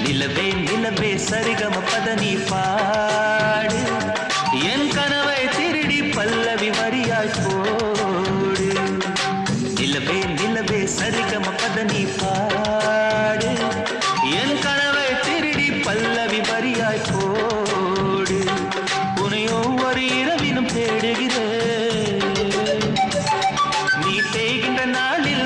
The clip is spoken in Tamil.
நிலவே நிலவே சரிகம பதனி பாடு என் கனவை திருடி பல்லவி வரியாய் போடு நிலவே நிலவே சரிகம பதனி பாடு என் கனவை திருடி பல்லவி வரியாய் போடு உன்னை ஒவ்வொரு இரவிலும் தேடுகிறேன் நீ தேய்கின்ற நாளில்